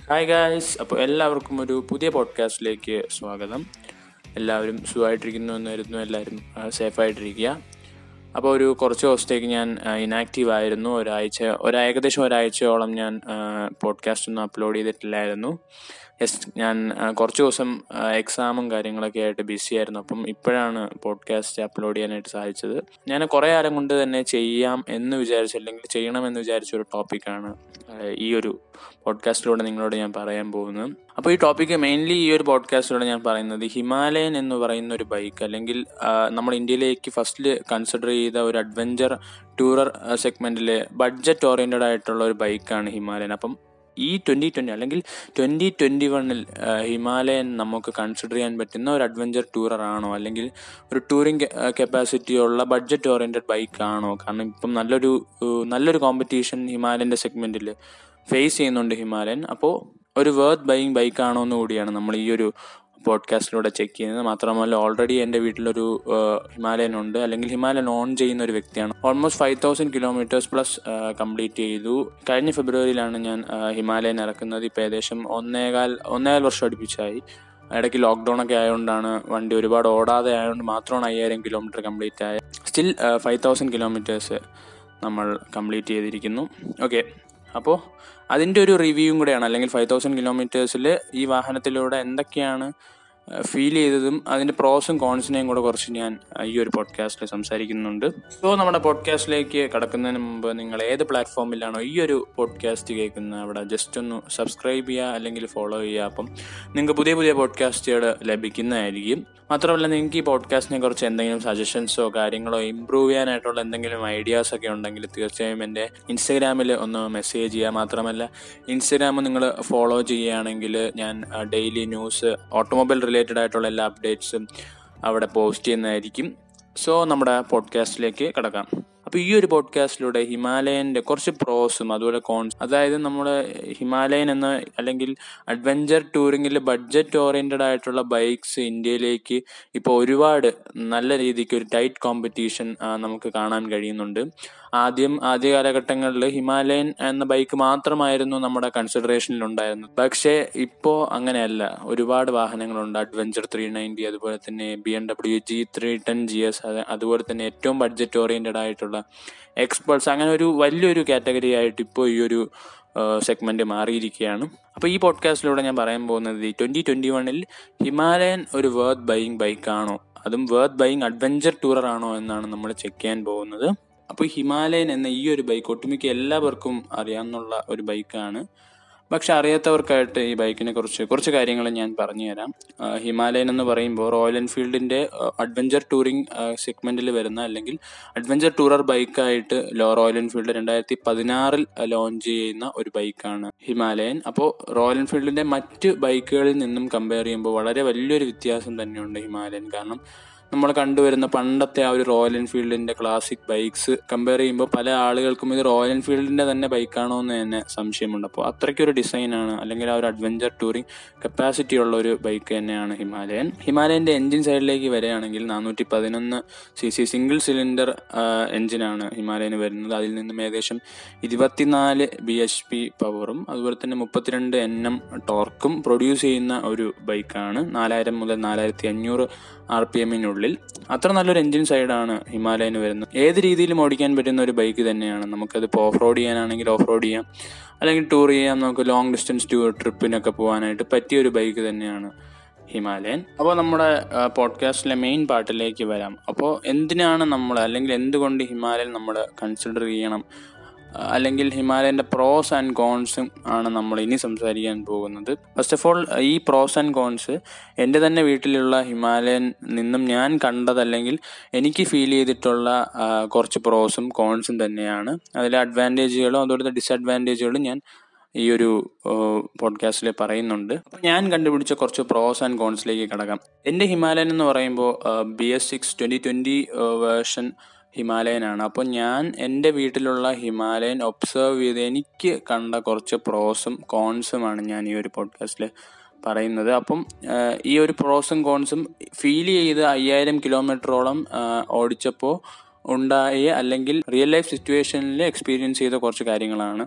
hi guys അപ്പോൾ എല്ലാവർക്കും ഒരു പുതിയ പോഡ്കാസ്റ്റിലേക്ക് സ്വാഗതം എല്ലാവരും സുഖമായിട്ടിരിക്കുന്നു എന്ന് കരുതുന്നു എല്ലാവരും സേഫായിട്ടിരിക്കുക അപ്പോൾ ഒരു കുറച്ച് ദിവസത്തേക്ക് ഞാൻ ഇനാക്റ്റീവ് ആയിരുന്നു ഒരാഴ്ച ഒരു ഏകദേശം ഒരാഴ്ചയോളം ഞാൻ പോഡ്കാസ്റ്റ് ഒന്നും അപ്ലോഡ് ചെയ്തിട്ടില്ലായിരുന്നു യെസ് ഞാൻ ആ, കുറച്ച് ദിവസം ആ, എക്സാമും കാര്യങ്ങളൊക്കെ ആയിട്ട് ബിസി ആയിരുന്നു അപ്പം ഇപ്പോഴാണ് പോഡ്കാസ്റ്റ് അപ്ലോഡ് ചെയ്യാനായിട്ട് സാധിച്ചത് ഞാൻ കുറേ കാലം കൊണ്ട് തന്നെ ചെയ്യാം എന്ന് വിചാരിച്ച അല്ലെങ്കിൽ ചെയ്യണമെന്ന് വിചാരിച്ച ഒരു ടോപ്പിക്കാണ് ഈ ഒരു പോഡ്കാസ്റ്റിലൂടെ നിങ്ങളോട് ഞാൻ പറയാൻ പോകുന്നത് അപ്പോൾ ഈ ടോപ്പിക്ക് മെയിൻലി ഈ ഒരു പോഡ്കാസ്റ്റിലൂടെ ഞാൻ പറയുന്നത് ഹിമാലയൻ എന്ന് പറയുന്ന ഒരു ബൈക്ക് അല്ലെങ്കിൽ ആ, നമ്മൾ ഇന്ത്യയിലേക്ക് ഫസ്റ്റിൽ കൺസിഡർ ചെയ്ത ഒരു അഡ്വഞ്ചർ ടൂറർ സെഗ്മെന്റിലെ ബഡ്ജറ്റ് ഓറിയന്റഡ് ആയിട്ടുള്ള ഒരു ബൈക്കാണ് ഹിമാലയൻ അപ്പം ഈ ട്വന്റി ട്വന്റി അല്ലെങ്കിൽ ട്വന്റി ട്വന്റി വണ്ണിൽ ഹിമാലയൻ നമുക്ക് കൺസിഡർ ചെയ്യാൻ പറ്റുന്ന ഒരു അഡ്വഞ്ചർ ടൂറർ ആണോ അല്ലെങ്കിൽ ഒരു ടൂറിംഗ് കപ്പാസിറ്റി ഉള്ള ബഡ്ജറ്റ് ഓറിയന്റഡ് ബൈക്ക് ആണോ കാരണം ഇപ്പം നല്ലൊരു ഏഹ്, നല്ലൊരു കോമ്പറ്റീഷൻ ഹിമാലയന്റെ സെഗ്മെന്റിൽ ഫേസ് ചെയ്യുന്നുണ്ട് ഹിമാലയൻ അപ്പോൾ ഒരു വേർത്ത് ബൈയിങ് ബൈക്ക് ആണോ എന്ന് കൂടിയാണ് നമ്മൾ ഈ ഒരു പോഡ്കാസ്റ്റിലൂടെ ചെക്ക് ചെയ്യുന്നത് മാത്രമല്ല ഓൾറെഡി എൻ്റെ വീട്ടിലൊരു ഏഹ്, ഹിമാലയൻ ഉണ്ട് അല്ലെങ്കിൽ ഹിമാലയൻ ഓൺ ചെയ്യുന്ന ഒരു വ്യക്തിയാണ് almost five thousand kilometres plus complete ചെയ്തു കഴിഞ്ഞ ഫെബ്രുവരിയിലാണ് ഞാൻ ഏഹ്, ഹിമാലയൻ ഇറക്കുന്നത് ഇപ്പോൾ ഏകദേശം ഒന്നേകാൽ ഒന്നേകാൽ വർഷം അടുപ്പിച്ചായി ഇടയ്ക്ക് ലോക്ക്ഡൗൺ ഒക്കെ ആയതുകൊണ്ടാണ് വണ്ടി ഒരുപാട് ഓടാതെ ആയതുകൊണ്ട് മാത്രമാണ് അയ്യായിരം കിലോമീറ്റർ കംപ്ലീറ്റ് ആയ സ്റ്റിൽ ഫൈവ് തൗസൻഡ് കിലോമീറ്റേഴ്സ് നമ്മൾ കംപ്ലീറ്റ് ചെയ്തിരിക്കുന്നു ഓക്കെ അപ്പോൾ അതിൻ്റെ ഒരു റിവ്യൂവും കൂടെയാണ് അല്ലെങ്കിൽ ഫൈവ് തൗസൻഡ് കിലോമീറ്റേഴ്സിൽ ഈ വാഹനത്തിലൂടെ എന്തൊക്കെയാണ് ഫീൽ ചെയ്തതും അതിൻ്റെ പ്രോസും കോൺസിനെയും കൂടെ കുറച്ച് ഞാൻ ആ, ഈ ഒരു പോഡ്കാസ്റ്റിൽ സംസാരിക്കുന്നുണ്ട് സോ നമ്മുടെ പോഡ്കാസ്റ്റിലേക്ക് കടക്കുന്നതിന് മുമ്പ് നിങ്ങൾ ഏത് പ്ലാറ്റ്ഫോമിലാണോ ഈ ഒരു പോഡ്കാസ്റ്റ് കേൾക്കുന്നത് അവിടെ ജസ്റ്റ് ഒന്ന് സബ്സ്ക്രൈബ് ചെയ്യുക അല്ലെങ്കിൽ ഫോളോ ചെയ്യുക അപ്പം നിങ്ങൾക്ക് പുതിയ പുതിയ പോഡ്കാസ്റ്റുകൾ ലഭിക്കുന്നതായിരിക്കും മാത്രമല്ല നിങ്ങൾക്ക് ഈ പോഡ്കാസ്റ്റിനെ കുറിച്ച് എന്തെങ്കിലും സജഷൻസോ കാര്യങ്ങളോ ഇമ്പ്രൂവ് ചെയ്യാനായിട്ടുള്ള എന്തെങ്കിലും ഐഡിയാസ് ഒക്കെ ഉണ്ടെങ്കിൽ തീർച്ചയായും എൻ്റെ ഇൻസ്റ്റഗ്രാമിൽ ഒന്ന് മെസ്സേജ് ചെയ്യുക മാത്രമല്ല ഇൻസ്റ്റഗ്രാം നിങ്ങൾ ഫോളോ ചെയ്യുകയാണെങ്കിൽ ഞാൻ ഡെയിലി ന്യൂസ് ഓട്ടോമൊബൈൽ റിലേറ്റഡ് ആയിട്ടുള്ള എല്ലാ അപ്ഡേറ്റ്സും അവിടെ പോസ്റ്റ് ചെയ്യുന്നതായിരിക്കും സോ നമ്മുടെ പോഡ്കാസ്റ്റിലേക്ക് കിടക്കാം അപ്പോൾ ഈ ഒരു പോഡ്കാസ്റ്റിലൂടെ ഹിമാലയൻ്റെ കുറച്ച് പ്രോസും അതുപോലെ കോൺസ് അതായത് നമ്മുടെ ഹിമാലയൻ എന്ന അല്ലെങ്കിൽ അഡ്വഞ്ചർ ടൂറിങ്ങിൽ ബഡ്ജറ്റ് ഓറിയന്റഡ് ആയിട്ടുള്ള ബൈക്സ് ഇന്ത്യയിലേക്ക് ഇപ്പോൾ ഒരുപാട് നല്ല രീതിക്ക് ഒരു ടൈറ്റ് കോമ്പറ്റീഷൻ നമുക്ക് കാണാൻ കഴിയുന്നുണ്ട് ആദ്യം ആദ്യ കാലഘട്ടങ്ങളിൽ ഹിമാലയൻ എന്ന ബൈക്ക് മാത്രമായിരുന്നു നമ്മുടെ കൺസിഡറേഷനിൽ ഉണ്ടായിരുന്നത് പക്ഷേ ഇപ്പോൾ അങ്ങനെയല്ല ഒരുപാട് വാഹനങ്ങളുണ്ട് അഡ്വഞ്ചർ ത്രീ നയൻറ്റി അതുപോലെ തന്നെ B M W G three ten G S അതുപോലെ തന്നെ ഏറ്റവും ബഡ്ജറ്റ് ഓറിയന്റഡ് ആയിട്ടുള്ള എക്സ്പേർട്സ് അങ്ങനെ ഒരു വലിയൊരു കാറ്റഗറി ആയിട്ട് ഇപ്പോൾ ഈ ഒരു സെഗ്മെന്റ് മാറിയിരിക്കുകയാണ് അപ്പോൾ ഈ പോഡ്കാസ്റ്റിലൂടെ ഞാൻ പറയാൻ പോകുന്നത് ഈ ട്വന്റി ട്വന്റി വണ്ണിൽ ഹിമാലയൻ ഒരു വേർത്ത് ബൈയിങ് ബൈക്കാണോ അതും വേർത്ത് ബൈയിങ് അഡ്വഞ്ചർ ടൂറർ ആണോ എന്നാണ് നമ്മൾ ചെക്ക് ചെയ്യാൻ പോകുന്നത് അപ്പോൾ ഹിമാലയൻ എന്ന ഈ ഒരു ബൈക്ക് ഒട്ടുമിക്ക എല്ലാവർക്കും അറിയാവുന്ന ഒരു ബൈക്കാണ് പക്ഷെ അറിയാത്തവർക്കായിട്ട് ഈ ബൈക്കിനെ കുറിച്ച് കുറച്ച് കാര്യങ്ങൾ ഞാൻ പറഞ്ഞുതരാം ആ, ഹിമാലയൻ എന്ന് പറയുമ്പോൾ റോയൽ എൻഫീൽഡിന്റെ അഡ്വഞ്ചർ ടൂറിംഗ് സെഗ്മെന്റിൽ വരുന്ന അല്ലെങ്കിൽ അഡ്വഞ്ചർ ടൂറർ ബൈക്കായിട്ട് ലോ റോയൽ എൻഫീൽഡ് രണ്ടായിരത്തി പതിനാറിൽ ലോഞ്ച് ചെയ്യുന്ന ഒരു ബൈക്കാണ് ഹിമാലയൻ അപ്പോൾ റോയൽ എൻഫീൽഡിന്റെ മറ്റ് ബൈക്കുകളിൽ നിന്നും കമ്പയർ ചെയ്യുമ്പോൾ വളരെ വലിയൊരു വ്യത്യാസം തന്നെയുണ്ട് ഹിമാലയൻ കാരണം നമ്മൾ കണ്ടുവരുന്ന പണ്ടത്തെ ആ ഒരു റോയൽ എൻഫീൽഡിന്റെ ക്ലാസിക് ബൈക്സ് കമ്പയർ ചെയ്യുമ്പോൾ പല ആളുകൾക്കും ഇത് റോയൽ എൻഫീൽഡിന്റെ തന്നെ ബൈക്കാണോ എന്ന് തന്നെ സംശയമുണ്ട് അപ്പോൾ അത്രയ്ക്കൊരു ഡിസൈനാണ് അല്ലെങ്കിൽ ആ ഒരു അഡ്വഞ്ചർ ടൂറിംഗ് കപ്പാസിറ്റി ഉള്ള ഒരു ബൈക്ക് തന്നെയാണ് ഹിമാലയൻ ഹിമാലയന്റെ എഞ്ചിൻ സൈഡിലേക്ക് വരികയാണെങ്കിൽ നാനൂറ്റി പതിനൊന്ന് സി സി സിംഗിൾ സിലിണ്ടർ എഞ്ചിനാണ് ഹിമാലയന് വരുന്നത് അതിൽ നിന്നും ഏകദേശം ഇരുപത്തിനാല് ബി എച്ച് പി പവറും അതുപോലെ തന്നെ മുപ്പത്തിരണ്ട് എൻ എം ടോർക്കും പ്രൊഡ്യൂസ് ചെയ്യുന്ന ഒരു ബൈക്കാണ് നാലായിരം മുതൽ നാലായിരത്തി അഞ്ഞൂറ് ആർ പി എമ്മിനുള്ളിൽ അത്ര നല്ലൊരു എഞ്ചിൻ സൈഡാണ് ഹിമാലയന് വരുന്നത് ഏത് രീതിയിലും ഓടിക്കാൻ പറ്റുന്ന ഒരു ബൈക്ക് തന്നെയാണ് നമുക്കത് ഇപ്പോൾ ഓഫ് റോഡ് ചെയ്യാനാണെങ്കിൽ ഓഫ് റോഡ് ചെയ്യാം അല്ലെങ്കിൽ ടൂർ ചെയ്യാം നമുക്ക് ലോങ് ഡിസ്റ്റൻസ് ടൂർ ട്രിപ്പിനൊക്കെ പോകാനായിട്ട് പറ്റിയ ഒരു ബൈക്ക് തന്നെയാണ് ഹിമാലയൻ അപ്പോൾ നമ്മുടെ പോഡ്കാസ്റ്റിലെ മെയിൻ പാർട്ടിലേക്ക് വരാം അപ്പോൾ എന്തിനാണ് നമ്മൾ അല്ലെങ്കിൽ എന്തുകൊണ്ട് ഹിമാലയൻ നമ്മൾ കൺസിഡർ ചെയ്യണം ആ, അല്ലെങ്കിൽ ഹിമാലയന്റെ പ്രോസ് ആൻഡ് കോൺസും ആണ് നമ്മൾ ഇനി സംസാരിക്കാൻ പോകുന്നത് ഫസ്റ്റ് ഓഫ് ഓൾ ഈ പ്രോസ് ആൻഡ് കോൺസ് എൻ്റെ തന്നെ വീട്ടിലുള്ള ഹിമാലയൻ നിന്നും ഞാൻ കണ്ടതല്ലെങ്കിൽ എനിക്ക് ഫീൽ ചെയ്തിട്ടുള്ള ആ, കുറച്ച് പ്രോസും കോൺസും തന്നെയാണ് അതിലെ അഡ്വാൻറ്റേജുകളും അതുപോലെ ഡിസഡ്വാൻറ്റേജുകളും ഞാൻ ഈ ഒരു പോഡ്കാസ്റ്റിൽ പറയുന്നുണ്ട് അപ്പോൾ ഞാൻ കണ്ടുപിടിച്ച കുറച്ച് പ്രോസ് ആൻഡ് കോൺസിലേക്ക് കിടക്കാം എൻ്റെ ഹിമാലയൻ എന്ന് പറയുമ്പോൾ B S six twenty twenty version ഹിമാലയനാണ് അപ്പോൾ ഞാൻ എൻ്റെ വീട്ടിലുള്ള ഹിമാലയൻ ഒബ്സർവ് ചെയ്ത് എനിക്ക് കണ്ട കുറച്ച് പ്രോസും കോൺസുമാണ് ഞാൻ ഈ ഒരു പോഡ്കാസ്റ്റിൽ പറയുന്നത് അപ്പം ആ, ഈ ഒരു പ്രോസും കോൺസും ഫീൽ ചെയ്ത് അയ്യായിരം കിലോമീറ്ററോളം ഓടിച്ചപ്പോൾ ഉണ്ടായ അല്ലെങ്കിൽ റിയൽ ലൈഫ് സിറ്റുവേഷനിൽ എക്സ്പീരിയൻസ് ചെയ്ത കുറച്ച് കാര്യങ്ങളാണ്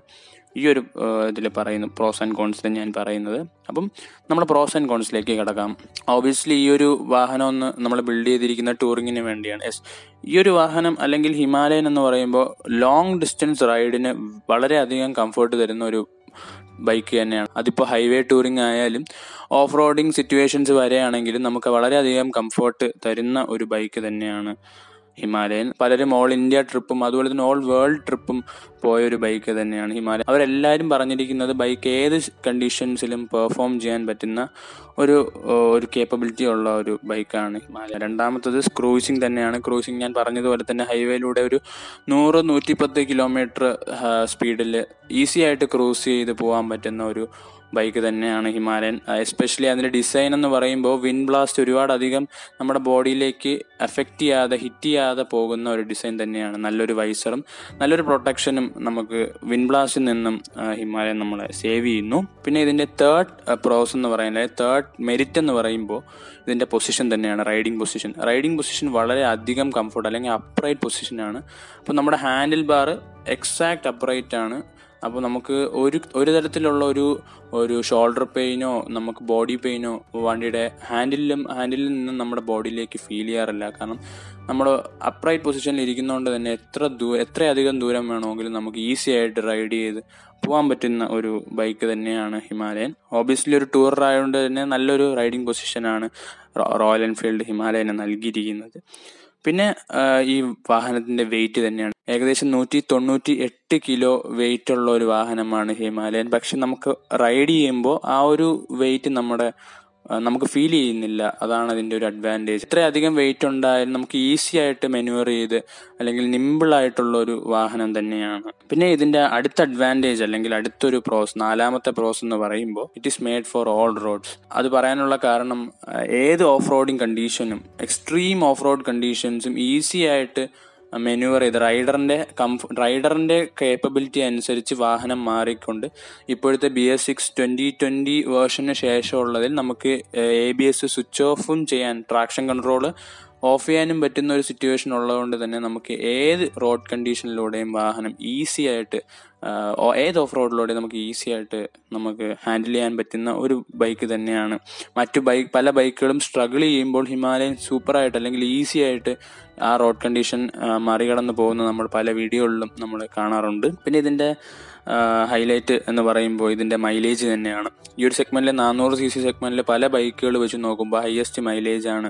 ഈ ഒരു ഇതിൽ പറയുന്നു പ്രോസ് ആൻഡ് കോൺസിൽ ഞാൻ പറയുന്നത് അപ്പം നമ്മൾ പ്രോസ് ആൻഡ് കോൺസിലേക്ക് കിടക്കാം ഓബിയസ്ലി ഈ ഒരു വാഹനം ഒന്ന് നമ്മൾ ബിൽഡ് ചെയ്തിരിക്കുന്ന ടൂറിങ്ങിന് വേണ്ടിയാണ് യെസ് ഈ ഒരു വാഹനം അല്ലെങ്കിൽ ഹിമാലയൻ എന്ന് പറയുമ്പോൾ ലോങ് ഡിസ്റ്റൻസ് റൈഡിന് വളരെയധികം കംഫർട്ട് തരുന്ന ഒരു ബൈക്ക് തന്നെയാണ് അതിപ്പോൾ ഹൈവേ ടൂറിംഗ് ആയാലും ഓഫ് റോഡിങ് സിറ്റുവേഷൻസ് വരെയാണെങ്കിലും നമുക്ക് വളരെയധികം കംഫർട്ട് തരുന്ന ഒരു ബൈക്ക് തന്നെയാണ് ഹിമാലയൻ പലരും ഓൾ ഇന്ത്യ ട്രിപ്പും അതുപോലെ തന്നെ ഓൾ വേൾഡ് ട്രിപ്പും പോയ ഒരു ബൈക്ക് തന്നെയാണ് ഹിമാലയൻ അവരെല്ലാവരും പറഞ്ഞിരിക്കുന്നത് ബൈക്ക് ഏത് കണ്ടീഷൻസിലും പെർഫോം ചെയ്യാൻ പറ്റുന്ന ഒരു ഒരു കേപ്പബിലിറ്റി ഉള്ള ഒരു ബൈക്കാണ് ഹിമാലയ രണ്ടാമത്തത് ക്രൂസിംഗ് തന്നെയാണ് ക്രൂസിംഗ് ഞാൻ പറഞ്ഞതുപോലെ തന്നെ ഹൈവേയിലൂടെ ഒരു നൂറ് നൂറ്റിപ്പത്ത് കിലോമീറ്റർ സ്പീഡിൽ ഈസി ആയിട്ട് ക്രൂസ് ചെയ്ത് പോകാൻ പറ്റുന്ന ഒരു ബൈക്ക് തന്നെയാണ് ഹിമാലയൻ എസ്പെഷ്യലി അതിൻ്റെ ഡിസൈൻ എന്ന് പറയുമ്പോൾ വിൻ ബ്ലാസ്റ്റ് ഒരുപാട് അധികം നമ്മുടെ ബോഡിയിലേക്ക് എഫക്റ്റ് ചെയ്യാതെ ഹിറ്റ് ചെയ്യാതെ പോകുന്ന ഒരു ഡിസൈൻ തന്നെയാണ് നല്ലൊരു വൈസറും നല്ലൊരു പ്രൊട്ടക്ഷനും നമുക്ക് വിൻ ബ്ലാസ്റ്റിൽ നിന്നും ഹിമാലയൻ നമ്മളെ സേവ് ചെയ്യുന്നു പിന്നെ ഇതിൻ്റെ തേർഡ് പ്രോസ് എന്ന് പറയുന്നത് തേർഡ് മെരിറ്റ് എന്ന് പറയുമ്പോൾ ഇതിൻ്റെ പൊസിഷൻ തന്നെയാണ് റൈഡിങ് പൊസിഷൻ റൈഡിങ് പൊസിഷൻ വളരെ അധികം കംഫർട്ട് അല്ലെങ്കിൽ അപ്രൈറ്റ് പൊസിഷനാണ് അപ്പോൾ നമ്മുടെ ഹാൻഡിൽ ബാർ എക്സാക്ട് അപ്രൈറ്റ് ആണ് അപ്പോൾ നമുക്ക് ഒരു ഒരു തരത്തിലുള്ള ഒരു ഒരു ഷോൾഡർ പെയിനോ നമുക്ക് ബോഡി പെയിനോ വണ്ടിയുടെ ഹാൻഡിലും ഹാൻഡിലിൽ നിന്നും നമ്മുടെ ബോഡിയിലേക്ക് ഫീൽ ചെയ്യാറില്ല കാരണം നമ്മൾ അപ്രൈറ്റ് പൊസിഷനിൽ ഇരിക്കുന്നതുകൊണ്ട് തന്നെ എത്ര ദൂ എത്രയധികം ദൂരം വേണമെങ്കിലും നമുക്ക് ഈസി ആയിട്ട് റൈഡ് ചെയ്ത് പോകാൻ പറ്റുന്ന ഒരു ബൈക്ക് തന്നെയാണ് ഹിമാലയൻ ഓബിയസ്ലി ഒരു ടൂർ ആയതുകൊണ്ട് തന്നെ നല്ലൊരു റൈഡിങ് പൊസിഷനാണ് റോയൽ എൻഫീൽഡ് ഹിമാലയന് നൽകിയിരിക്കുന്നത് പിന്നെ ഈ വാഹനത്തിന്റെ വെയിറ്റ് തന്നെയാണ് ഏകദേശം നൂറ്റി തൊണ്ണൂറ്റി എട്ട് കിലോ വെയിറ്റ് ഉള്ള ഒരു വാഹനമാണ് ഹിമാലയൻ പക്ഷെ നമുക്ക് റൈഡ് ചെയ്യുമ്പോൾ ആ ഒരു വെയിറ്റ് നമ്മുടെ നമുക്ക് ഫീൽ ചെയ്യുന്നില്ല അതാണ് അതിൻ്റെ ഒരു അഡ്വാൻറ്റേജ് ഇത്രയധികം വെയിറ്റ് ഉണ്ടായാലും നമുക്ക് ഈസി ആയിട്ട് മെനുവർ ചെയ്ത് അല്ലെങ്കിൽ നിമ്പിൾ ആയിട്ടുള്ള ഒരു വാഹനം തന്നെയാണ് പിന്നെ ഇതിൻ്റെ അടുത്ത അഡ്വാൻറ്റേജ് അല്ലെങ്കിൽ അടുത്തൊരു പ്രോസ് നാലാമത്തെ പ്രോസ് എന്ന് പറയുമ്പോൾ it is made for all roads അത് പറയാനുള്ള കാരണം ഏത് ഓഫ് റോഡിങ് കണ്ടീഷനും എക്സ്ട്രീം ഓഫ് റോഡ് കണ്ടീഷൻസും ഈസി ആയിട്ട് മെനുവർ ചെയ്ത് റൈഡറിന്റെ കംഫ് റൈഡറിന്റെ കേപ്പബിലിറ്റി അനുസരിച്ച് വാഹനം മാറിക്കൊണ്ട് ഇപ്പോഴത്തെ B S six twenty twenty വേർഷന് ശേഷമുള്ളതിൽ നമുക്ക് എ ബി എസ് സ്വിച്ച് ഓഫും ചെയ്യാൻ ട്രാക്ഷൻ കൺട്രോൾ ഓഫ് ചെയ്യാനും പറ്റുന്ന ഒരു സിറ്റുവേഷൻ ഉള്ളതുകൊണ്ട് തന്നെ നമുക്ക് ഏത് റോഡ് കണ്ടീഷനിലൂടെയും വാഹനം ഈസി ആയിട്ട് ഏത് ഓഫ് റോഡിലൂടെ നമുക്ക് ഈസി ആയിട്ട് നമുക്ക് ഹാൻഡിൽ ചെയ്യാൻ പറ്റുന്ന ഒരു ബൈക്ക് തന്നെയാണ് മറ്റു ബൈക്ക് പല ബൈക്കുകളും സ്ട്രഗിൾ ചെയ്യുമ്പോൾ ഹിമാലയൻ സൂപ്പറായിട്ട് അല്ലെങ്കിൽ ഈസി ആയിട്ട് ആ റോഡ് കണ്ടീഷൻ മറികടന്ന് പോകുന്ന നമ്മൾ പല വീഡിയോകളിലും നമ്മൾ കാണാറുണ്ട് പിന്നെ ഇതിൻ്റെ ഹൈലൈറ്റ് എന്ന് പറയുമ്പോൾ ഇതിൻ്റെ മൈലേജ് തന്നെയാണ് ഈ ഒരു സെഗ്മെന്റിലെ നാനൂറ് സി സി സെഗ്മെന്റിൽ പല ബൈക്കുകൾ വെച്ച് നോക്കുമ്പോൾ ഹയസ്റ്റ് മൈലേജ് ആണ്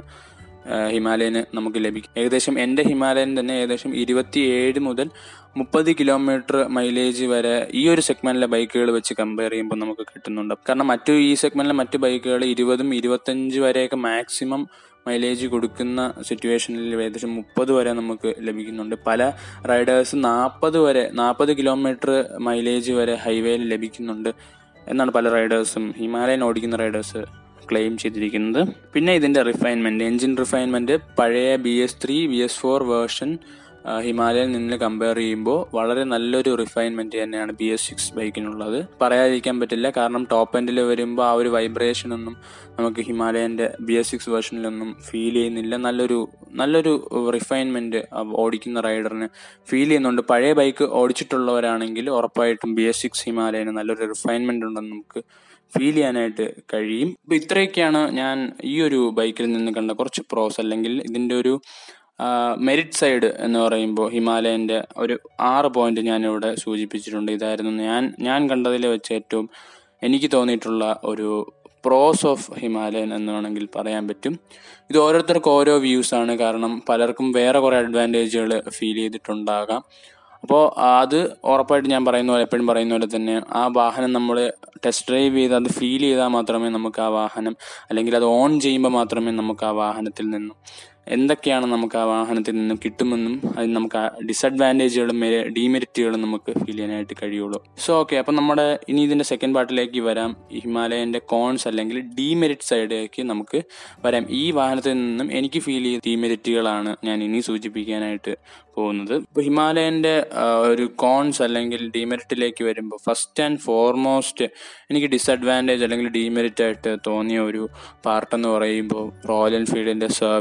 ഹിമാലയന് നമുക്ക് ലഭിക്കും ഏകദേശം എൻ്റെ ഹിമാലയൻ തന്നെ ഏകദേശം ഇരുപത്തിയേഴ് മുതൽ മുപ്പത് കിലോമീറ്റർ മൈലേജ് വരെ ഈ ഒരു സെഗ്മെന്റിലെ ബൈക്കുകൾ വെച്ച് കമ്പയർ ചെയ്യുമ്പോൾ നമുക്ക് കിട്ടുന്നുണ്ട് കാരണം മറ്റു ഈ സെഗ്മെന്റിലെ മറ്റു ബൈക്കുകൾ ഇരുപതും ഇരുപത്തഞ്ച് വരെയൊക്കെ മാക്സിമം മൈലേജ് കൊടുക്കുന്ന സിറ്റുവേഷനിൽ ഏകദേശം മുപ്പത് വരെ നമുക്ക് ലഭിക്കുന്നുണ്ട് പല റൈഡേഴ്സ് നാൽപ്പത് വരെ നാൽപ്പത് കിലോമീറ്റർ മൈലേജ് വരെ ഹൈവേയിൽ ലഭിക്കുന്നുണ്ട് എന്നാണ് പല റൈഡേഴ്സും ഹിമാലയൻ ഓടിക്കുന്ന റൈഡേഴ്സ് ക്ലെയിം ചെയ്തിരിക്കുന്നത് പിന്നെ ഇതിന്റെ റിഫൈൻമെന്റ് എഞ്ചിൻ റിഫൈൻമെന്റ് പഴയ B S three B S four version Himalayan നിന്ന് കമ്പയർ ചെയ്യുമ്പോൾ വളരെ നല്ലൊരു റിഫൈൻമെന്റ് തന്നെയാണ് ബി എസ് സിക്സ് ബൈക്കിനുള്ളത് പറയാതിരിക്കാൻ പറ്റില്ല കാരണം ടോപ്പ് എൻഡിൽ വരുമ്പോൾ ആ ഒരു വൈബ്രേഷൻ ഒന്നും നമുക്ക് ഹിമാലയന്റെ ബി എസ് സിക്സ് വേർഷനിലൊന്നും ഫീൽ ചെയ്യുന്നില്ല നല്ലൊരു നല്ലൊരു റിഫൈൻമെന്റ് ഓടിക്കുന്ന റൈഡറിന് ഫീൽ ചെയ്യുന്നുണ്ട് പഴയ ബൈക്ക് ഓടിച്ചിട്ടുള്ളവരാണെങ്കിൽ ഉറപ്പായിട്ടും ബി എസ് സിക്സ് ഹിമാലയന് നല്ലൊരു റിഫൈൻമെന്റ് ഉണ്ടെന്ന് നമുക്ക് ഫീൽ ചെയ്യാനായിട്ട് കഴിയും ഇപ്പൊ ഇത്രയൊക്കെയാണ് ഞാൻ ഈ ഒരു ബൈക്കിൽ നിന്ന് കണ്ട കുറച്ച് പ്രോസ് അല്ലെങ്കിൽ ഇതിന്റെ ഒരു മെരിറ്റ് സൈഡ് എന്ന് പറയുമ്പോൾ ഹിമാലയന്റെ ഒരു ആറ് പോയിന്റ് ഞാൻ ഇവിടെ സൂചിപ്പിച്ചിട്ടുണ്ട് ഇതായിരുന്നു ഞാൻ ഞാൻ കണ്ടതിൽ വെച്ച് ഏറ്റവും എനിക്ക് തോന്നിയിട്ടുള്ള ഒരു പ്രോസ് ഓഫ് ഹിമാലയൻ എന്ന് വേണമെങ്കിൽ പറയാൻ പറ്റും ഇത് ഓരോരുത്തർക്കും ഓരോ വ്യൂസ് ആണ് കാരണം പലർക്കും വേറെ കുറെ അഡ്വാൻറ്റേജുകൾ ഫീൽ ചെയ്തിട്ടുണ്ടാകാം അപ്പോൾ അത് ഉറപ്പായിട്ട് ഞാൻ പറയുന്ന പോലെ എപ്പോഴും പറയുന്ന പോലെ തന്നെ ആ വാഹനം നമ്മൾ ടെസ്റ്റ് ഡ്രൈവ് ചെയ്ത് അത് ഫീൽ ചെയ്താൽ മാത്രമേ നമുക്ക് ആ വാഹനം അല്ലെങ്കിൽ അത് ഓൺ ചെയ്യുമ്പോൾ മാത്രമേ നമുക്ക് ആ വാഹനത്തിൽ നിന്നും എന്തൊക്കെയാണ് നമുക്ക് ആ വാഹനത്തിൽ നിന്നും കിട്ടുമെന്നും അതിന് നമുക്ക് ആ ഡിസഡ്വാൻറ്റേജുകളും ഡീമെറിറ്റുകളും നമുക്ക് ഫീൽ ചെയ്യാനായിട്ട് കഴിയുള്ളൂ സോ ഓക്കെ അപ്പം നമ്മുടെ ഇനി ഇതിന്റെ സെക്കൻഡ് പാർട്ടിലേക്ക് വരാം ഹിമാലയന്റെ കോൺസ് അല്ലെങ്കിൽ ഡീമെറിറ്റ് സൈഡിലേക്ക് നമുക്ക് വരാം ഈ വാഹനത്തിൽ നിന്നും എനിക്ക് ഫീൽ ചെയ്ത ഡീമെറിറ്റുകളാണ് ഞാൻ ഇനി സൂചിപ്പിക്കാനായിട്ട് പോകുന്നത് ഇപ്പോൾ ഹിമാലയന്റെ ഒരു കോൺസ് അല്ലെങ്കിൽ ഡീമെറിറ്റിലേക്ക് വരുമ്പോൾ ഫസ്റ്റ് ആൻഡ് ഫോർമോസ്റ്റ് എനിക്ക് ഡിസഡ്വാൻറ്റേജ് അല്ലെങ്കിൽ ഡീമെറിറ്റ് ആയിട്ട് തോന്നിയ ഒരു പാർട്ട് എന്ന് പറയുമ്പോൾ റോയൽ എൻഫീൽഡിന്റെ സർവീസ് തന്നെയാണ്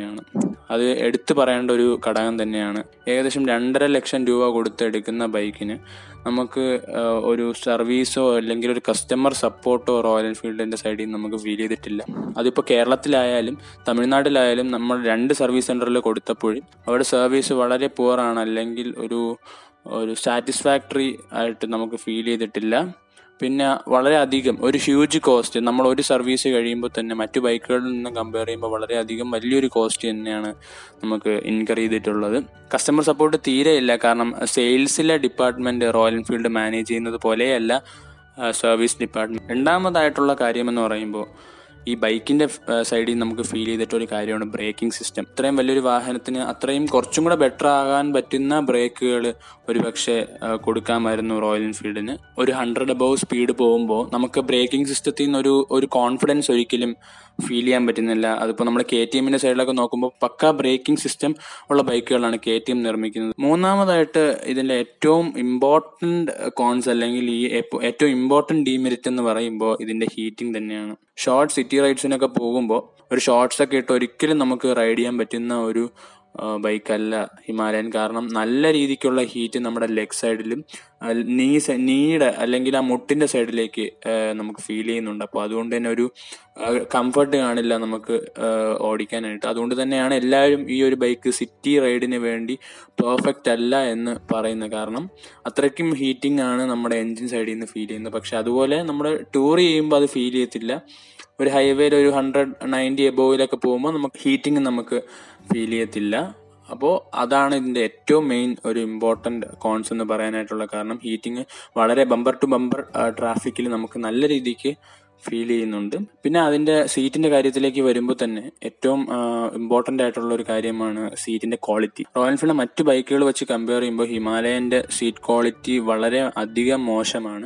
തന്നെയാണ് അത് എടുത്തു പറയേണ്ട ഒരു ഘടകം തന്നെയാണ് ഏകദേശം രണ്ടര ലക്ഷം രൂപ കൊടുത്ത് എടുക്കുന്ന ബൈക്കിന് നമുക്ക് ഒരു സർവീസോ അല്ലെങ്കിൽ ഒരു കസ്റ്റമർ സപ്പോർട്ടോ റോയൽ എൻഫീൽഡിന്റെ സൈഡിൽ നിന്ന് നമുക്ക് ഫീൽ ചെയ്തിട്ടില്ല അതിപ്പോൾ കേരളത്തിലായാലും തമിഴ്നാട്ടിലായാലും നമ്മൾ രണ്ട് സർവീസ് സെന്ററിൽ കൊടുത്തപ്പോഴും അവിടെ സർവീസ് വളരെ പുവറാണ് അല്ലെങ്കിൽ ഒരു ഒരു സാറ്റിസ്ഫാക്ടറി ആയിട്ട് നമുക്ക് ഫീൽ ചെയ്തിട്ടില്ല പിന്നെ വളരെ അധികം ഒരു ഹ്യൂജ് കോസ്റ്റ് നമ്മൾ ഒരു സർവീസ് കഴിയുമ്പോൾ തന്നെ മറ്റു ബൈക്കുകളിൽ നിന്ന് കമ്പയർ ചെയ്യുമ്പോൾ വളരെ അധികം വലിയൊരു കോസ്റ്റ് തന്നെയാണ് നമുക്ക് ഇൻകർ ചെയ്തിട്ടുള്ളത് കസ്റ്റമർ സപ്പോർട്ട് തീരെയില്ല കാരണം സെയിൽസിലെ ഡിപ്പാർട്ട്മെന്റ് റോയൽ എൻഫീൽഡ് മാനേജ് ചെയ്യുന്നത് പോലെയല്ല സർവീസ് ഡിപ്പാർട്ട്മെന്റ് രണ്ടാമതായിട്ടുള്ള കാര്യം എന്ന് പറയുമ്പോൾ ഈ ബൈക്കിന്റെ സൈഡിൽ നമുക്ക് ഫീൽ ചെയ്തിട്ട് ഒരു കാര്യമാണ് ബ്രേക്കിംഗ് സിസ്റ്റം ഇത്രയും വലിയൊരു വാഹനത്തിന് അത്രയും കുറച്ചും കൂടെ ബെറ്റർ ആകാൻ പറ്റുന്ന ബ്രേക്കുകൾ ഒരുപക്ഷെ കൊടുക്കാമായിരുന്നു റോയൽ എൻഫീൽഡിന് ഒരു ഹൺഡ്രഡ് അബവ് സ്പീഡ് പോകുമ്പോൾ നമുക്ക് ബ്രേക്കിംഗ് സിസ്റ്റത്തിൽ നിന്ന് ഒരു ഒരു കോൺഫിഡൻസ് ഒരിക്കലും ഫീൽ ചെയ്യാൻ പറ്റുന്നില്ല അതിപ്പോൾ നമ്മൾ കെ ടി എമ്മിന്റെ സൈഡിലൊക്കെ നോക്കുമ്പോൾ പക്ക ബ്രേക്കിംഗ് സിസ്റ്റം ഉള്ള ബൈക്കുകളാണ് കെ ടി എം നിർമ്മിക്കുന്നത് മൂന്നാമതായിട്ട് ഇതിന്റെ ഏറ്റവും ഇമ്പോർട്ടന്റ് കോൺസ് അല്ലെങ്കിൽ ഈ ഏറ്റവും ഇമ്പോർട്ടന്റ് ഡീമെരിറ്റ് എന്ന് പറയുമ്പോൾ ഇതിന്റെ ഹീറ്റിംഗ് തന്നെയാണ് ഷോർട്ട് സിറ്റി റൈഡ്സിനൊക്കെ പോകുമ്പോൾ ഒരു ഷോർട്സ് ഒക്കെ ഇട്ട് ഒരിക്കലും നമുക്ക് റൈഡ് ചെയ്യാൻ പറ്റുന്ന ഒരു ബൈക്കല്ല ഹിമാലയൻ കാരണം നല്ല രീതിക്കുള്ള ഹീറ്റ് നമ്മുടെ ലെഗ് സൈഡിലും നീ നീയുടെ അല്ലെങ്കിൽ ആ മുട്ടിന്റെ സൈഡിലേക്ക് നമുക്ക് ഫീൽ ചെയ്യുന്നുണ്ട് അപ്പോൾ അതുകൊണ്ട് തന്നെ ഒരു കംഫർട്ട് കാണില്ല നമുക്ക് ഓടിക്കാനായിട്ട് അതുകൊണ്ട് തന്നെയാണ് എല്ലാവരും ഈ ഒരു ബൈക്ക് സിറ്റി റൈഡിന് വേണ്ടി പെർഫെക്റ്റ് അല്ല എന്ന് പറയുന്നത് കാരണം അത്രയ്ക്കും ഹീറ്റിംഗ് ആണ് നമ്മുടെ എൻജിൻ സൈഡിൽ നിന്ന് ഫീൽ ചെയ്യുന്നത് പക്ഷെ അതുപോലെ നമ്മൾ ടൂർ ചെയ്യുമ്പോൾ അത് ഫീൽ ചെയ്യത്തില്ല ഒരു ഹൈവേയിൽ ഒരു ഹൺഡ്രഡ് നയൻറ്റി എബോവിലൊക്കെ പോകുമ്പോൾ നമുക്ക് ഹീറ്റിംഗ് നമുക്ക് ഫീൽ ചെയ്യത്തില്ല അപ്പോൾ അതാണ് ഇതിന്റെ ഏറ്റവും മെയിൻ ഒരു ഇമ്പോർട്ടന്റ് കോൺസ് എന്ന് പറയാനായിട്ടുള്ള കാരണം ഹീറ്റിംഗ് വളരെ ബമ്പർ ടു ബമ്പർ ട്രാഫിക്കിൽ നമുക്ക് നല്ല രീതിക്ക് ഫീൽ ചെയ്യുന്നുണ്ട് പിന്നെ അതിന്റെ സീറ്റിന്റെ കാര്യത്തിലേക്ക് വരുമ്പോൾ തന്നെ ഏറ്റവും ഇമ്പോർട്ടന്റ് ആയിട്ടുള്ള ഒരു കാര്യമാണ് സീറ്റിന്റെ ക്വാളിറ്റി റോയൽ എൻഫീൽഡ് മറ്റു ബൈക്കുകൾ വെച്ച് കമ്പയർ ചെയ്യുമ്പോൾ ഹിമാലയന്റെ സീറ്റ് ക്വാളിറ്റി വളരെ അധികം മോശമാണ്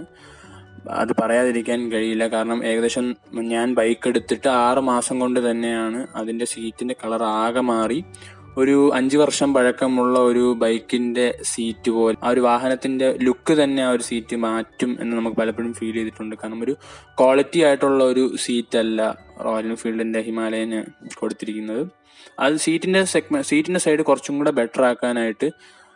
അത് പറയാതിരിക്കാൻ കഴിയില്ല കാരണം ഏകദേശം ഞാൻ ബൈക്ക് എടുത്തിട്ട് ആറ് മാസം കൊണ്ട് തന്നെയാണ് അതിന്റെ സീറ്റിന്റെ കളർ ആകെ മാറി ഒരു അഞ്ചു വർഷം പഴക്കമുള്ള ഒരു ബൈക്കിന്റെ സീറ്റ് പോലെ ആ ഒരു വാഹനത്തിന്റെ ലുക്ക് തന്നെ ആ ഒരു സീറ്റ് മാറ്റും എന്ന് നമുക്ക് പലപ്പോഴും ഫീൽ ചെയ്തിട്ടുണ്ട് കാരണം ഒരു ക്വാളിറ്റി ആയിട്ടുള്ള ഒരു സീറ്റ് അല്ല റോയൽ എൻഫീൽഡിന്റെ ഹിമാലയന് കൊടുത്തിരിക്കുന്നത് അത് സീറ്റിന്റെ സെഗ്മെന്റ് സീറ്റിന്റെ സൈഡ് കുറച്ചും കൂടെ ബെറ്റർ ആക്കാനായിട്ട്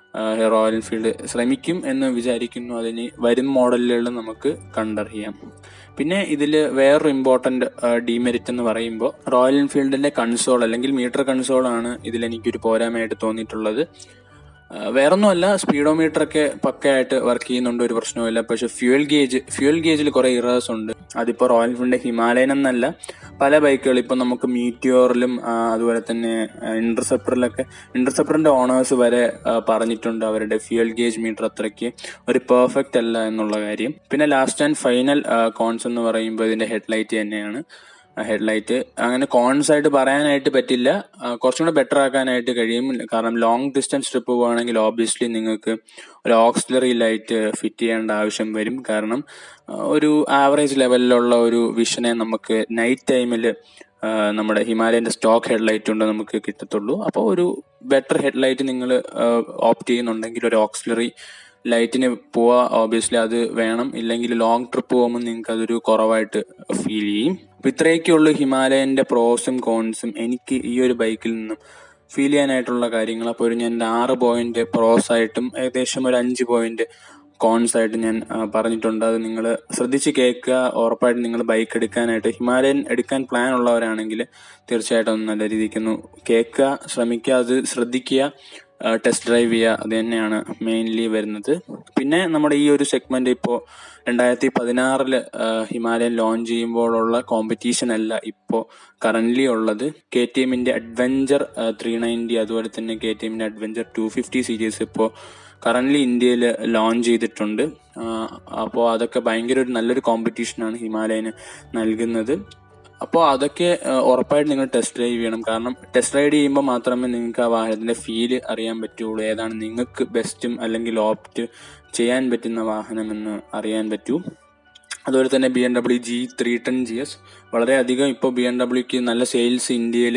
റോയൽ എൻഫീൽഡ് ശ്രമിക്കും എന്ന് വിചാരിക്കുന്നു അതിന് വരും മോഡലുകളിൽ നമുക്ക് കണ്ടറിയാം പിന്നെ ഇതിൽ വേറൊരു ഇമ്പോർട്ടന്റ് ഡിമെരിറ്റ് എന്ന് പറയുമ്പോൾ റോയൽ എൻഫീൽഡിന്റെ കൺസോൾ അല്ലെങ്കിൽ മീറ്റർ കൺസോൾ ആണ് ഇതിൽ എനിക്കൊരു പോരായ്മയായിട്ട് തോന്നിയിട്ടുള്ളത് വേറൊന്നുമല്ല സ്പീഡോമീറ്റർ ഒക്കെ പക്കയായിട്ട് വർക്ക് ചെയ്യുന്നുണ്ട് ഒരു പ്രശ്നവുമില്ല പക്ഷെ ഫ്യൂൽ ഗേജ് ഫ്യൂൽ ഗേജിൽ കുറെ ഇറേഴ്സ് ഉണ്ട് അതിപ്പോ റോയൽ എൻഫീൽഡിന്റെ ഹിമാലയൻ എന്നല്ല പല ബൈക്കുകൾ ഇപ്പൊ നമുക്ക് മീറ്റിയോറിലും അതുപോലെ തന്നെ ഇന്റർസെപ്റ്ററിലൊക്കെ ഇന്റർസെപ്റ്ററിന്റെ ഓണേഴ്സ് വരെ പറഞ്ഞിട്ടുണ്ട് അവരുടെ ഫ്യൂൽ ഗേജ് മീറ്റർ അത്രയ്ക്ക് ഒരു പെർഫെക്റ്റ് അല്ല എന്നുള്ള കാര്യം പിന്നെ ലാസ്റ്റ് ആൻഡ് ഫൈനൽ കോൺസ് എന്ന് പറയുമ്പോൾ ഇതിന്റെ ഹെഡ്ലൈറ്റ് തന്നെയാണ് ഹെഡ്ലൈറ്റ് അങ്ങനെ കോൺസ് ആയിട്ട് പറയാനായിട്ട് പറ്റില്ല കുറച്ചും കൂടെ ബെറ്റർ ആക്കാനായിട്ട് കഴിയും കാരണം ലോങ് ഡിസ്റ്റൻസ് ട്രിപ്പ് പോകുകയാണെങ്കിൽ ഓബിയസ്ലി നിങ്ങൾക്ക് ഒരു ഓക്സിലറി ലൈറ്റ് ഫിറ്റ് ചെയ്യേണ്ട ആവശ്യം വരും കാരണം ഒരു ആവറേജ് ലെവലിലുള്ള ഒരു വിഷനെ നമുക്ക് നൈറ്റ് ടൈമിൽ നമ്മുടെ ഹിമാലയന്റെ സ്റ്റോക്ക് ഹെഡ്ലൈറ്റ് കൊണ്ട് നമുക്ക് കിട്ടത്തുള്ളൂ അപ്പോൾ ഒരു ബെറ്റർ ഹെഡ്ലൈറ്റ് നിങ്ങൾ ഓപ്റ്റ് ചെയ്യുന്നുണ്ടെങ്കിൽ ഒരു ഓക്സിലറി ലൈറ്റിന് പോവാ ഓബിയസ്ലി അത് വേണം ഇല്ലെങ്കിൽ ലോങ് ട്രിപ്പ് പോകുമ്പോൾ നിങ്ങൾക്ക് അതൊരു കുറവായിട്ട് ഫീൽ ചെയ്യും അപ്പൊ ഇത്രയൊക്കെയുള്ളൂ ഹിമാലയന്റെ പ്രോസും കോൺസും എനിക്ക് ഈ ഒരു ബൈക്കിൽ നിന്നും ഫീൽ ചെയ്യാനായിട്ടുള്ള കാര്യങ്ങൾ അപ്പോൾ ഒരു ഞാൻ ആറ് പോയിന്റ് പ്രോസ് ആയിട്ടും ഏകദേശം ഒരു അഞ്ച് പോയിന്റ് കോൺസ് ആയിട്ട് ഞാൻ പറഞ്ഞിട്ടുണ്ട് അത് നിങ്ങൾ ശ്രദ്ധിച്ച് കേൾക്കുക ഉറപ്പായിട്ടും നിങ്ങൾ ബൈക്ക് എടുക്കാനായിട്ട് ഹിമാലയൻ എടുക്കാൻ പ്ലാൻ ഉള്ളവരാണെങ്കിൽ തീർച്ചയായിട്ടും നല്ല രീതിക്കൊന്ന് കേൾക്കുക ശ്രമിക്കുക അത് ശ്രദ്ധിക്കുക ടെസ്റ്റ് ഡ്രൈവ് ചെയ്യുക അത് തന്നെയാണ് മെയിൻലി വരുന്നത് പിന്നെ നമ്മുടെ ഈ ഒരു സെഗ്മെന്റ് ഇപ്പോൾ രണ്ടായിരത്തി പതിനാറില് ഹിമാലയൻ ലോഞ്ച് ചെയ്യുമ്പോഴുള്ള കോമ്പറ്റീഷൻ അല്ല ഇപ്പോൾ കറന്റ്ലി ഉള്ളത് കെ ടി എമ്മിന്റെ അഡ്വഞ്ചർ ത്രീ നയൻറ്റി അതുപോലെ തന്നെ കെ ടി എമ്മിന്റെ അഡ്വഞ്ചർ ടു ഫിഫ്റ്റി സീരീസ് ഇപ്പോൾ കറന്റ്ലി ഇന്ത്യയിൽ ലോഞ്ച് ചെയ്തിട്ടുണ്ട് അപ്പോൾ അതൊക്കെ ഭയങ്കര ഒരു നല്ലൊരു കോമ്പറ്റീഷനാണ് ഹിമാലയന് നൽകുന്നത് അപ്പോൾ അതൊക്കെ ഉറപ്പായിട്ട് നിങ്ങൾ ടെസ്റ്റ് ഡ്രൈവ് ചെയ്യണം കാരണം ടെസ്റ്റ് റൈഡ് ചെയ്യുമ്പോൾ മാത്രമേ നിങ്ങൾക്ക് ആ വാഹനത്തിന്റെ ഫീല് അറിയാൻ പറ്റുള്ളൂ ഏതാണ് നിങ്ങൾക്ക് ബെസ്റ്റും അല്ലെങ്കിൽ ഓപ്റ്റ് ചെയ്യാൻ പറ്റുന്ന വാഹനം എന്ന് അറിയാൻ പറ്റൂ അതുപോലെ തന്നെ B M W G three ten G S വളരെയധികം ഇപ്പോൾ ബി എം ഡബ്ല്യുക്ക് നല്ല സെയിൽസ് ഇന്ത്യയിൽ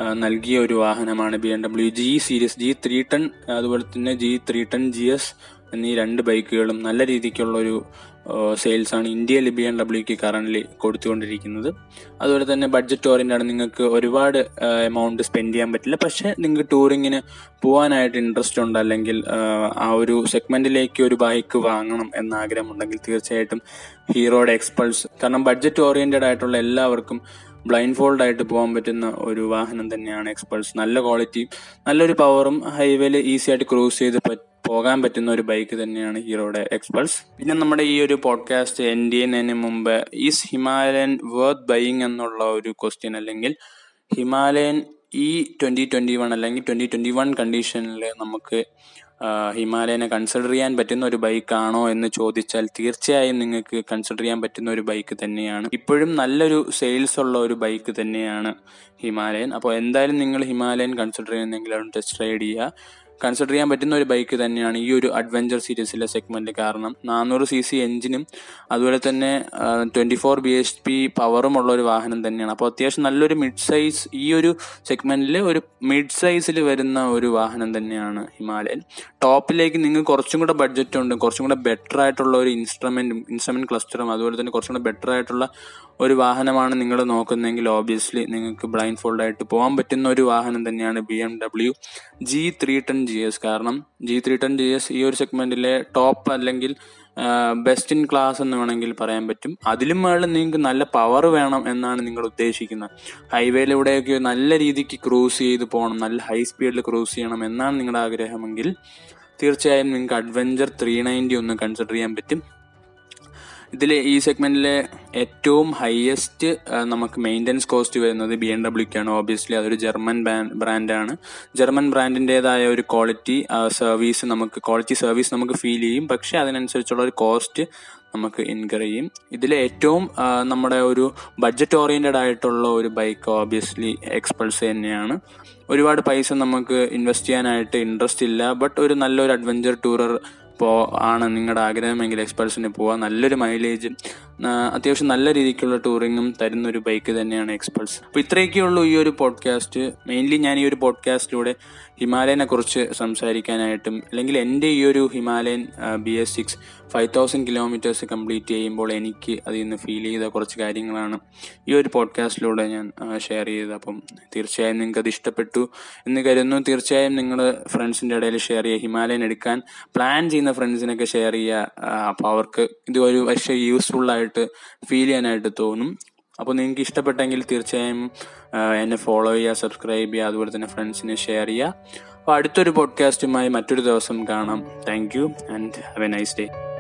നൽകിയ ഒരു വാഹനമാണ് B M W G series G three ten അതുപോലെ തന്നെ G three ten G S എന്നീ രണ്ട് ബൈക്കുകളും നല്ല രീതിക്കുള്ള ഒരു സെയിൽസ് ആണ് ഇന്ത്യയിൽ ബി എം ഡബ്ല്യുക്ക് കറന്റ് കൊടുത്തുകൊണ്ടിരിക്കുന്നത് അതുപോലെ തന്നെ ബഡ്ജറ്റ് ഓറിയൻ്റ് ആണ് നിങ്ങൾക്ക് ഒരുപാട് എമൗണ്ട് സ്പെൻഡ് ചെയ്യാൻ പറ്റില്ല പക്ഷേ നിങ്ങൾക്ക് ടൂറിങ്ങിന് പോകാനായിട്ട് ഇൻട്രസ്റ്റ് ഉണ്ട് അല്ലെങ്കിൽ ആ ഒരു സെഗ്മെന്റിലേക്ക് ഒരു ബൈക്ക് വാങ്ങണം എന്ന ആഗ്രഹമുണ്ടെങ്കിൽ തീർച്ചയായിട്ടും ഹീറോയുടെ എക്സ്പൾസ് കാരണം ബഡ്ജറ്റ് ഓറിയന്റഡ് ആയിട്ടുള്ള എല്ലാവർക്കും ബ്ലൈൻഡ് ഫോൾഡ് ആയിട്ട് പോകാൻ പറ്റുന്ന ഒരു വാഹനം തന്നെയാണ് എക്സ്പൾസ് നല്ല ക്വാളിറ്റി നല്ലൊരു പവറും ഹൈവേയിൽ ഈസി ആയിട്ട് ക്രൂസ് ചെയ്ത് പോകാൻ പറ്റുന്ന ഒരു ബൈക്ക് തന്നെയാണ് ഹീറോയുടെ എക്സ്പൾസ് പിന്നെ നമ്മുടെ ഈ ഒരു പോഡ്കാസ്റ്റ് എൻഡ് ചെയ്യുന്നതിന് മുമ്പ് ഈസ് ഹിമാലയൻ വർത്ത് ബൈയിങ് എന്നുള്ള ഒരു ക്വസ്റ്റ്യൻ അല്ലെങ്കിൽ ഹിമാലയൻ ഈ ട്വന്റി ട്വന്റി വൺ അല്ലെങ്കിൽ ട്വന്റി ട്വന്റി വൺ കണ്ടീഷനിൽ നമുക്ക് ഹിമാലയനെ കൺസിഡർ ചെയ്യാൻ പറ്റുന്ന ഒരു ബൈക്കാണോ എന്ന് ചോദിച്ചാൽ തീർച്ചയായും നിങ്ങൾക്ക് കൺസിഡർ ചെയ്യാൻ പറ്റുന്ന ഒരു ബൈക്ക് തന്നെയാണ് ഇപ്പോഴും നല്ലൊരു സെയിൽസ് ഉള്ള ഒരു ബൈക്ക് തന്നെയാണ് ഹിമാലയൻ അപ്പോൾ എന്തായാലും നിങ്ങൾ ഹിമാലയൻ കൺസിഡർ ചെയ്യുന്നെങ്കിൽ അത് ടെസ്റ്റ് റൈഡ് ചെയ്യുക കൺസിഡർ ചെയ്യാൻ പറ്റുന്ന ഒരു ബൈക്ക് തന്നെയാണ് ഈ ഒരു അഡ്വഞ്ചർ സീരീസിലെ സെഗ്മെന്റ് കാരണം നാനൂറ് സി സി എഞ്ചിനും അതുപോലെ തന്നെ twenty four B H P പവറും ഉള്ള ഒരു വാഹനം തന്നെയാണ് അപ്പോൾ അത്യാവശ്യം നല്ലൊരു മിഡ് സൈസ് ഈ ഒരു സെഗ്മെന്റിൽ ഒരു മിഡ് സൈസിൽ വരുന്ന ഒരു വാഹനം തന്നെയാണ് ഹിമാലയൻ ടോപ്പിലേക്ക് നിങ്ങൾക്ക് കുറച്ചും കൂടെ ബഡ്ജറ്റ് ഉണ്ട് കുറച്ചും കൂടെ ബെറ്റർ ആയിട്ടുള്ള ഒരു ഇൻസ്ട്രുമെന്റും ഇൻസ്ട്രുമെന്റ് ക്ലസ്റ്ററും അതുപോലെ തന്നെ കുറച്ചും കൂടെ ബെറ്റർ ആയിട്ടുള്ള ഒരു വാഹനമാണ് നിങ്ങൾ നോക്കുന്നതെങ്കിൽ ഓബിയസ്ലി നിങ്ങൾക്ക് ബ്ലൈൻഡ് ഫോൾഡ് ആയിട്ട് പോകാൻ പറ്റുന്ന ഒരു വാഹനം തന്നെയാണ് B M W G three ten G S കാരണം G three ten G S ഈ ഒരു സെഗ്മെന്റിലെ ടോപ്പ് അല്ലെങ്കിൽ ബെസ്റ്റ് ഇൻ ക്ലാസ് എന്ന് വേണമെങ്കിൽ പറയാൻ പറ്റും അതിലും മുകളിൽ നിങ്ങൾക്ക് നല്ല പവർ വേണം എന്നാണ് നിങ്ങൾ ഉദ്ദേശിക്കുന്നത് ഹൈവേയിലൂടെയൊക്കെ നല്ല രീതിക്ക് ക്രൂസ് ചെയ്ത് പോകണം നല്ല ഹൈ സ്പീഡിൽ ക്രൂസ് ചെയ്യണം എന്നാണ് നിങ്ങളുടെ ആഗ്രഹമെങ്കിൽ തീർച്ചയായും നിങ്ങൾക്ക് അഡ്വഞ്ചർ ത്രീ നയൻറ്റി ഒന്ന് കൺസിഡർ ചെയ്യാൻ പറ്റും ഇതിൽ ഈ സെഗ്മെന്റിലെ ഏറ്റവും ഹയസ്റ്റ് നമുക്ക് മെയിൻ്റനൻസ് കോസ്റ്റ് വരുന്നത് ബി എം ഡബ്ല്യുക്കാണ് ഓബിയസ്ലി അതൊരു ജർമ്മൻ ബ്രാൻഡാണ് ജർമ്മൻ ബ്രാൻഡിൻ്റെതായ ഒരു ക്വാളിറ്റി സർവീസ് നമുക്ക് ക്വാളിറ്റി സർവീസ് നമുക്ക് ഫീൽ ചെയ്യും പക്ഷേ അതിനനുസരിച്ചുള്ള ഒരു കോസ്റ്റ് നമുക്ക് ഇൻകർ ചെയ്യും ഇതിലെ ഏറ്റവും നമ്മുടെ ഒരു ബഡ്ജറ്റ് ഓറിയന്റഡ് ആയിട്ടുള്ള ഒരു ബൈക്ക് ഓബിയസ്ലി എക്സ്പൾസ് തന്നെയാണ് ഒരുപാട് പൈസ നമുക്ക് ഇൻവെസ്റ്റ് ചെയ്യാനായിട്ട് ഇൻട്രസ്റ്റ് ഇല്ല ബട്ട് ഒരു നല്ലൊരു അഡ്വഞ്ചർ ടൂറർ ഇപ്പോൾ ആണ് നിങ്ങളുടെ ആഗ്രഹമെങ്കിൽ എക്സ്പൾസിന് പോവാം നല്ലൊരു മൈലേജ് അത്യാവശ്യം നല്ല രീതിക്കുള്ള ടൂറിങ്ങും തരുന്ന ഒരു ബൈക്ക് തന്നെയാണ് എക്സ്പൾസ് അപ്പോൾ ഇത്രയൊക്കെ ഉള്ളൂ ഈ ഒരു പോഡ്കാസ്റ്റ് മെയിൻലി ഞാൻ ഈ ഒരു പോഡ്കാസ്റ്റിലൂടെ ഹിമാലയനെ കുറിച്ച് സംസാരിക്കാനായിട്ടും അല്ലെങ്കിൽ എൻ്റെ ഈ ഒരു Himalayan B S six five thousand kilometres complete ചെയ്യുമ്പോൾ എനിക്ക് അതിൽ നിന്ന് ഫീൽ ചെയ്ത കുറച്ച് കാര്യങ്ങളാണ് ഈ ഒരു പോഡ്കാസ്റ്റിലൂടെ ഞാൻ ഷെയർ ചെയ്തത് അപ്പം തീർച്ചയായും നിങ്ങൾക്ക് അത് ഇഷ്ടപ്പെട്ടു എന്ന് കരുതുന്നു തീർച്ചയായും നിങ്ങൾ ഫ്രണ്ട്സിൻ്റെ ഇടയിൽ ഷെയർ ചെയ്യുക ഹിമാലയൻ എടുക്കാൻ പ്ലാൻ ചെയ്യുന്ന ഫ്രണ്ട്സിനൊക്കെ ഷെയർ ചെയ്യുക അപ്പോൾ അവർക്ക് ഇത് ഒരു പക്ഷേ യൂസ്ഫുൾ ആയിട്ട് ഫീൽ ചെയ്യാനായിട്ട് തോന്നും അപ്പോൾ നിങ്ങൾക്ക് ഇഷ്ടപ്പെട്ടെങ്കിൽ തീർച്ചയായും എന്നെ ഫോളോ ചെയ്യുക സബ്സ്ക്രൈബ് ചെയ്യുക അതുപോലെ തന്നെ ഫ്രണ്ട്സിനെ ഷെയർ ചെയ്യുക അപ്പോൾ അടുത്തൊരു പോഡ്കാസ്റ്റുമായി മറ്റൊരു ദിവസം കാണാം thank you and have a nice day